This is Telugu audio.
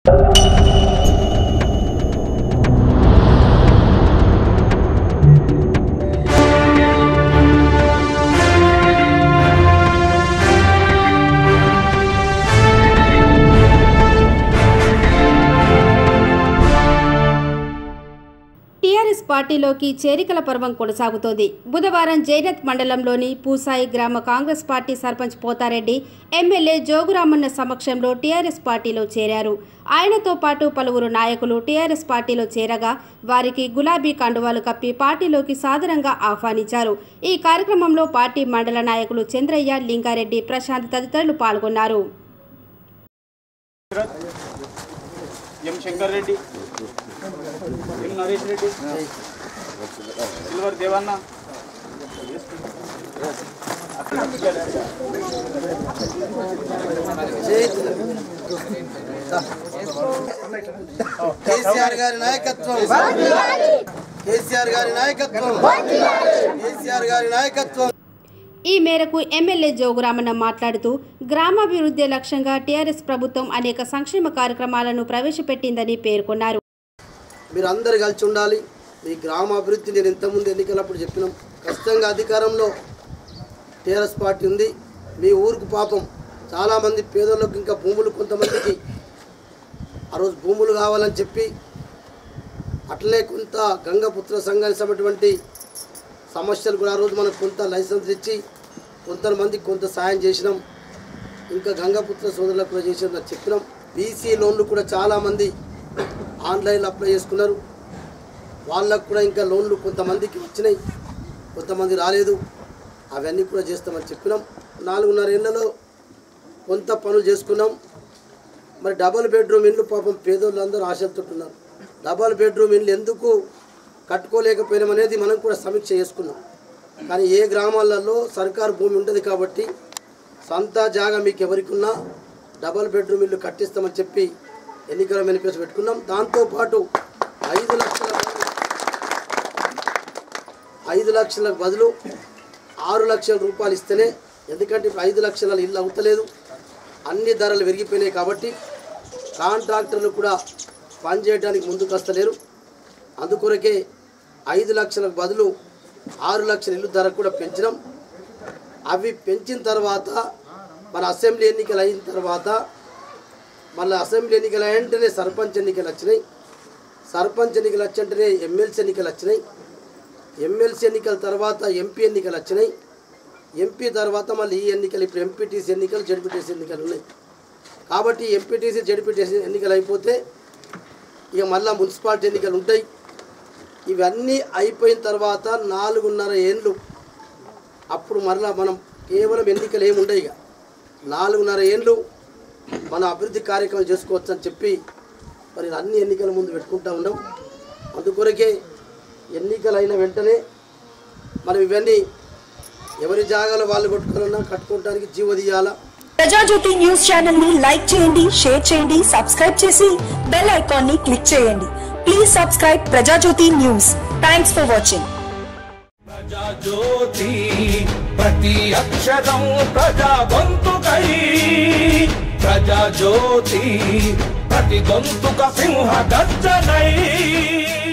టీఆర్ఎస్ పార్టీలోకి చేరికల పర్వం కొనసాగుతోంది బుధవారం జైనత్ మండలంలోని పూసాయి గ్రామ కాంగ్రెస్ పార్టీ సర్పంచ్ పోతారెడ్డి ఎమ్మెల్యే జోగురామన్న సమక్షంలో టీఆర్ఎస్ పార్టీలో చేరారు ఆయనతో పాటు పలువురు నాయకులు టీఆర్ఎస్ పార్టీలో చేరగా వారికి గులాబీ కండువాలు కప్పి పార్టీలోకి సాదరంగా ఆహ్వానించారు ఈ కార్యక్రమంలో పార్టీ మండల నాయకులు చంద్రయ్య లింగారెడ్డి ప్రశాంత్ తదితరులు పాల్గొన్నారు M Shankar Reddy M Naresh Reddy silver Devanna KCR గారి నాయకత్వం కేసీఆర్ గారి నాయకత్వం కేసీఆర్ గారి నాయకత్వం ఈ మేరకు ఎమ్మెల్యే జోగురామన్న మాట్లాడుతూ గ్రామాభివృద్ధి లక్ష్యంగా టీఆర్ఎస్ ప్రభుత్వం అనేక సంక్షేమ కార్యక్రమాలను ప్రవేశపెట్టిందని పేర్కొన్నారు మీరు అందరు కలిసి ఉండాలి మీ గ్రామ అభివృద్ధి నేను ఇంతకుముందు ఎన్నికలప్పుడు చెప్పినాం ఖచ్చితంగా అధికారంలో టీఆర్ఎస్ పార్టీ ఉంది మీ ఊరుకు పాపం చాలామంది పేదలకు ఇంకా భూములు కొంతమందికి ఆ రోజు భూములు కావాలని చెప్పి అట్లనే కొంత గంగపుత్ర సంఘానికి సంబంధించినటువంటి సమస్యలు కూడా ఆ రోజు మనకు కొంత లైసెన్స్ ఇచ్చి కొంతమందికి కొంత సాయం చేసినాం ఇంకా గంగపుత్ర సోదరులకు కూడా చేసిన చెప్పినాం బీసీ లోన్లు కూడా చాలామంది ఆన్లైన్లో అప్లై చేసుకున్నారు వాళ్ళకు కూడా ఇంకా లోన్లు కొంతమందికి వచ్చినాయి కొంతమంది రాలేదు అవన్నీ కూడా చేస్తామని చెప్పినాం నాలుగున్నర ఏళ్లలో కొంత పనులు చేసుకున్నాం మరి డబల్ బెడ్రూమ్ ఇల్లు పాపం పేదోళ్ళు అందరూ ఆశలతో ఉన్నారు డబల్ బెడ్రూమ్ ఇల్లు ఎందుకు కట్టుకోలేకపోయినాం అనేది మనం కూడా సమీక్ష చేసుకున్నాం కానీ ఏ గ్రామాలలో సర్కారు భూమి ఉంటుంది కాబట్టి సొంత జాగా మీకు ఎవరికి ఉన్నా డబల్ బెడ్రూమ్ ఇల్లు కట్టిస్తామని చెప్పి ఎన్నికల మేనిఫెస్టో పెట్టుకున్నాం దాంతోపాటు ఐదు లక్షల ఐదు లక్షలకు బదులు ఆరు లక్షల రూపాయలు ఇస్తేనే ఎందుకంటే ఇప్పుడు ఐదు లక్షల ఇల్లు అవుతలేదు అన్ని ధరలు పెరిగిపోయినాయి కాబట్టి కాంట్రాక్టర్లు కూడా పనిచేయడానికి ముందుకు వస్తలేరు అందుకొరకే ఐదు లక్షలకు బదులు ఆరు లక్షల ఇల్లు ధర కూడా పెంచినాం అవి పెంచిన తర్వాత మన అసెంబ్లీ ఎన్నికలు అయిన తర్వాత మళ్ళీ అసెంబ్లీ ఎన్నికలు వెంటనే సర్పంచ్ ఎన్నికలు వచ్చినాయి సర్పంచ్ ఎన్నికలు వచ్చంటేనే ఎమ్మెల్సీ ఎన్నికలు వచ్చినాయి ఎమ్మెల్సీ ఎన్నికల తర్వాత ఎంపీ ఎన్నికలు వచ్చినాయి ఎంపీ తర్వాత మళ్ళీ ఈ ఎన్నికలు ఇప్పుడు ఎంపీటీసీ ఎన్నికలు జడ్పీటీసీ ఎన్నికలు ఉన్నాయి కాబట్టి ఎంపీటీసీ జడ్పీటీసీ ఎన్నికలు అయిపోతే ఇక మళ్ళీ మున్సిపాలిటీ ఎన్నికలు ఉంటాయి ఇవన్నీ అయిపోయిన తర్వాత నాలుగున్నర ఏళ్ళు అప్పుడు మరలా మనం కేవలం ఎన్నికలు ఏమి ఉండవు ఇక నాలుగున్నర ఏళ్ళు మన అభివృద్ధి కార్యక్రమం చేసుకోవచ్చు అని చెప్పి మరి అన్ని ఎన్నికల ముందు పెట్టుకుంటా ఉన్నాం అందుకొరకే ఎన్నికలు అయిన వెంటనే మనం ఇవన్నీ ఎవరి జాగాలో వాళ్ళు కొట్టుకోవాలన్నా కట్టుకోవడానికి జీవ తీయాలా ప్రజాజ్యోతి న్యూస్ ఛానల్ ని లైక్ చేయండి షేర్ చేయండి సబ్స్క్రైబ్ చేసి బెల్ ఐకాన్ ని క్లిక్ చేయండి please subscribe Prajajyothi news thanks for watching Prajajyothi ప్రతి అక్షరం ప్రజా గొంతుకై ప్రజాజ్యోతి ప్రతి గొంతుక సింహ గర్జనై